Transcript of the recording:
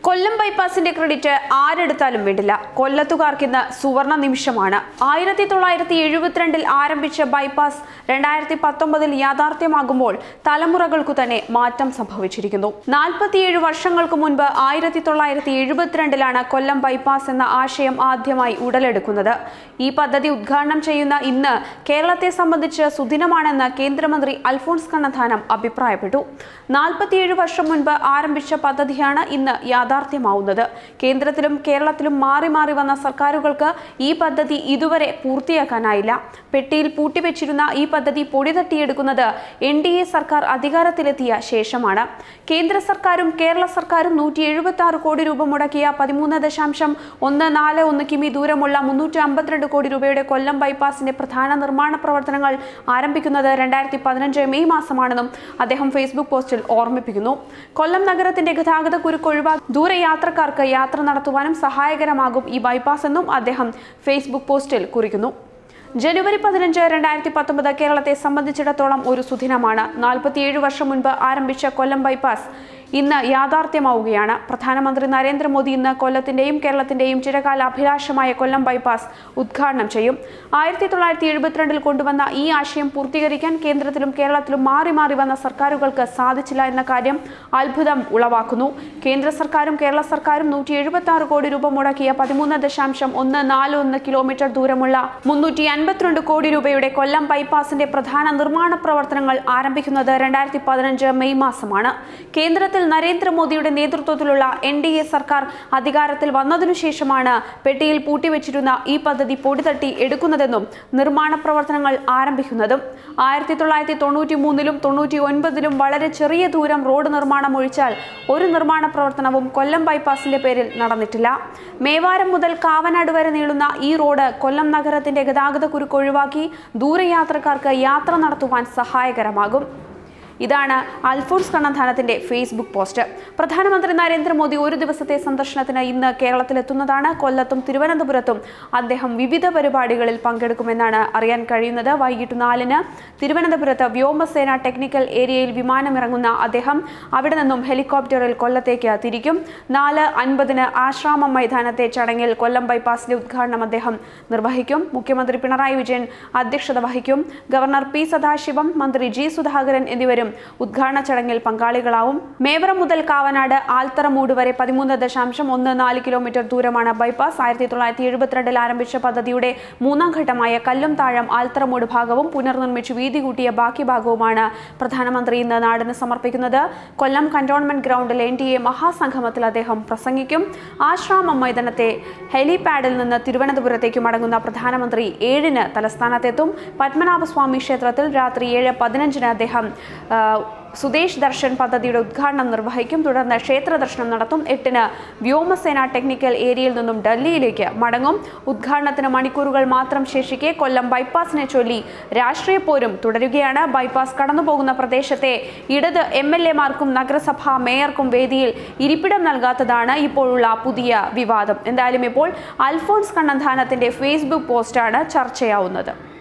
കൊല്ലം ബൈപ്പാസിന്റെ credit ആരെടുത്താലും വേണ്ടില്ല കൊല്ലത്തുകാർക്കിന്ന് സുവർണ നിമിഷമാണ് ആയിരത്തി തൊള്ളായിരത്തി എഴുപത്തിരണ്ടിൽ ആരംഭിച്ച ബൈപ്പാസ് രണ്ടായിരത്തി പത്തൊമ്പതിൽ യാഥാർത്ഥ്യമാകുമ്പോൾ തലമുറകൾക്കു തന്നെ മാറ്റം സംഭവിച്ചിരിക്കുന്നു നാൽപ്പത്തിയേഴ് വർഷങ്ങൾക്ക് മുൻപ് ആയിരത്തി തൊള്ളായിരത്തി എഴുപത്തിരണ്ടിലാണ് കൊല്ലം ബൈപ്പാസ് എന്ന ആശയം ആദ്യമായി ഉടലെടുക്കുന്നത് ഈ പദ്ധതി ഉദ്ഘാടനം ചെയ്യുന്ന ഇന്ന് കേരളത്തെ സംബന്ധിച്ച് സുദിനമാണെന്ന് കേന്ദ്രമന്ത്രി അൽഫോൺസ് കണ്ണന്താനം അഭിപ്രായപ്പെട്ടു നാൽപ്പത്തിയേഴ് വർഷം മുൻപ് ആരംഭിച്ച പദ്ധതിയാണ് ഇന്ന് യാഥാർത്ഥ്യമാവുന്നത് കേന്ദ്രത്തിലും കേരളത്തിലും മാറി മാറി വന്ന സർക്കാരുകൾക്ക് ഈ പദ്ധതി ഇതുവരെ പൂർത്തിയാക്കാനായില്ല പെട്ടിയിൽ പൂട്ടിവെച്ചിരുന്ന ഈ പദ്ധതി പൊടി തട്ടിയെടുക്കുന്നത് എൻ ഡി എ സർക്കാർ അധികാരത്തിലെത്തിയ ശേഷമാണ് കേന്ദ്ര സർക്കാരും കേരള സർക്കാരും നൂറ്റി എഴുപത്തി ആറ് കോടി രൂപ മുടക്കിയ പതിമൂന്ന് ദശാംശം ഒന്ന് നാല് ഒന്ന് കിമി ദൂരമുള്ള മുന്നൂറ്റി അമ്പത്തിരണ്ട് കോടി രൂപയുടെ കൊല്ലം ബൈപ്പാസിന്റെ പ്രധാന നിർമ്മാണ പ്രവർത്തനങ്ങൾ ആരംഭിക്കുന്നത് രണ്ടായിരത്തി പതിനഞ്ച് മെയ് മാസമാണെന്നും അദ്ദേഹം ഫേസ്ബുക്ക് പോസ്റ്റിൽ ഓർമ്മിപ്പിക്കുന്നു കൊല്ലം നഗരത്തിന്റെ ഗതാഗത കുരുക്ക് ഒഴിവാക്കി ദൂരയാത്രക്കാർക്ക് യാത്ര നടത്തുവാനും സഹായകരമാകും ഈ ബൈപ്പാസ് എന്നും അദ്ദേഹം ഫേസ്ബുക്ക് പോസ്റ്റിൽ കുറിക്കുന്നു ജനുവരി പതിനഞ്ച് രണ്ടായിരത്തി പത്തൊമ്പത് കേരളത്തെ സംബന്ധിച്ചിടത്തോളം ഒരു സുദിനമാണ് നാൽപ്പത്തിയേഴ് വർഷം മുൻപ് ആരംഭിച്ച കൊല്ലം ബൈപ്പാസ് ഇന്ന് യാഥാർത്ഥ്യമാവുകയാണ് പ്രധാനമന്ത്രി നരേന്ദ്രമോദി ഇന്ന് കൊല്ലത്തിന്റെയും കേരളത്തിന്റെയും ചിരകാല അഭിലാഷമായ കൊല്ലം ബൈപ്പാസ് ഉദ്ഘാടനം ചെയ്യും ആയിരത്തി തൊള്ളായിരത്തി എഴുപത്തിരണ്ടിൽ കൊണ്ടുവന്ന ഈ ആശയം പൂർത്തീകരിക്കാൻ കേന്ദ്രത്തിലും കേരളത്തിലും മാറി മാറി വന്ന സർക്കാരുകൾക്ക് സാധിച്ചില്ല എന്ന കാര്യം അത്ഭുതം ഉളവാക്കുന്നു കേന്ദ്ര സർക്കാരും കേരള സർക്കാരും നൂറ്റി എഴുപത്തി ആറ് കോടി രൂപ മുടക്കിയ പതിമൂന്ന് ദശാംശം ഒന്ന് നാല് ഒന്ന് കിലോമീറ്റർ ദൂരമുള്ള മുന്നൂറ്റി അൻപത്തിരണ്ട് കോടി രൂപയുടെ കൊല്ലം ബൈപ്പാസിന്റെ പ്രധാന നിർമ്മാണ പ്രവർത്തനങ്ങൾ ആരംഭിക്കുന്നത് രണ്ടായിരത്തി പതിനഞ്ച് മെയ് മാസമാണ് കേന്ദ്രത്തിൽ നരേന്ദ്രമോദിയുടെ നേതൃത്വത്തിലുള്ള എൻ ഡി എ സർക്കാർ അധികാരത്തിൽ വന്നതിനു ശേഷമാണ് പെട്ടിയിൽ പൂട്ടിവെച്ചിരുന്ന ഈ പദ്ധതി പൊടിതട്ടി എടുക്കുന്നതെന്നും നിർമ്മാണ പ്രവർത്തനങ്ങൾ ആരംഭിക്കുന്നതും ആയിരത്തി തൊള്ളായിരത്തി തൊണ്ണൂറ്റി മൂന്നിലും തൊണ്ണൂറ്റി ഒൻപതിലും വളരെ ചെറിയ ദൂരം റോഡ് നിർമ്മാണം ഒഴിച്ചാൽ ഒരു നിർമ്മാണ പ്രവർത്തനവും കൊല്ലം ബൈപ്പാസിന്റെ പേരിൽ നടന്നിട്ടില്ല മേവാരം മുതൽ കാവനാട് വരെ നീളുന്ന ഈ റോഡ് കൊല്ലം നഗരത്തിന്റെ ഗതാഗത കുരുക്ക് ഒഴിവാക്കി ദൂരയാത്രക്കാർക്ക് യാത്ര നടത്തുവാൻ സഹായകരമാകും ഇതാണ് അൽഫോൺസ് കണ്ണന്താനത്തിന്റെ ഫേസ്ബുക്ക് പോസ്റ്റ് പ്രധാനമന്ത്രി നരേന്ദ്രമോദി ഒരു ദിവസത്തെ സന്ദർശനത്തിന് ഇന്ന് കേരളത്തിലെത്തുന്നതാണ് കൊല്ലത്തും തിരുവനന്തപുരത്തും അദ്ദേഹം വിവിധ പരിപാടികളിൽ പങ്കെടുക്കുമെന്നാണ് അറിയാൻ കഴിയുന്നത് വൈകിട്ട് നാലിന് തിരുവനന്തപുരത്ത് വ്യോമസേന ടെക്നിക്കൽ ഏരിയയിൽ വിമാനമിറങ്ങുന്ന അദ്ദേഹം അവിടെ നിന്നും ഹെലികോപ്റ്ററിൽ കൊല്ലത്തേക്ക് തിരിക്കും നാല് അൻപതിന് ആശ്രാമം മൈതാനത്തെ ചടങ്ങിൽ കൊല്ലം ബൈപ്പാസിന്റെ ഉദ്ഘാടനം അദ്ദേഹം നിർവഹിക്കും മുഖ്യമന്ത്രി പിണറായി വിജയൻ അധ്യക്ഷത വഹിക്കും ഗവർണർ പി സദാശിവം മന്ത്രി ജി സുധാകരൻ എന്നിവരും ഉദ്ഘാടന ചടങ്ങിൽ പങ്കാളികളാവും മേവറം മുതൽ കാവനാട് ആൽത്തറമൂട് വരെ പതിമൂന്ന് ദശാംശം ഒന്ന് നാല് കിലോമീറ്റർ ദൂരമാണ് ബൈപ്പാസ് ആയിരത്തി തൊള്ളായിരത്തി എഴുപത്തിരണ്ടിൽ ആരംഭിച്ച പദ്ധതിയുടെ മൂന്നാം ഘട്ടമായ കല്ലും താഴം ആൽത്തറമൂട് ഭാഗവും പുനർനിർമ്മിച്ച് വീതി കൂട്ടിയ ബാക്കി ഭാഗവുമാണ് പ്രധാനമന്ത്രി ഇന്ന് നാടിന് സമർപ്പിക്കുന്നത് കൊല്ലം കന്റോൺമെന്റ് ഗ്രൗണ്ടിൽ എൻ ഡി എ മഹാസംഗമത്തിൽ അദ്ദേഹം പ്രസംഗിക്കും ആശ്രാമം മൈതാനത്തെ ഹെലിപാഡിൽ നിന്ന് തിരുവനന്തപുരത്തേക്ക് മടങ്ങുന്ന പ്രധാനമന്ത്രി ഏഴിന് തലസ്ഥാനത്തെത്തും പത്മനാഭസ്വാമി ക്ഷേത്രത്തിൽ രാത്രി ഏഴ് പതിനഞ്ചിന് അദ്ദേഹം ആ, സുദേശ് ദർശൻ പദ്ധതിയുടെ ഉദ്ഘാടനം നിർവഹിക്കും തുടർന്ന് ക്ഷേത്ര ദർശനം നടത്തും എട്ടിന് വ്യോമസേന ടെക്നിക്കൽ ഏരിയയിൽ നിന്നും ഡൽഹിയിലേക്ക് മടങ്ങും ഉദ്ഘാടനത്തിന് മണിക്കൂറുകൾ മാത്രം ശേഷിക്കെ കൊല്ലം ബൈപ്പാസിനെ ചൊല്ലി രാഷ്ട്രീയ പോരും തുടരുകയാണ് ബൈപ്പാസ് കടന്നുപോകുന്ന പ്രദേശത്തെ ഇടത് എം എൽ എമാർക്കും നഗരസഭാ മേയർക്കും വേദിയിൽ ഇരിപ്പിടം നൽകാത്തതാണ് ഇപ്പോഴുള്ള പുതിയ വിവാദം എന്തായാലും ഇപ്പോൾ അൽഫോൺസ് കണ്ണന്താനത്തിന്റെ ഫേസ്ബുക്ക് പോസ്റ്റാണ് ചർച്ചയാവുന്നത്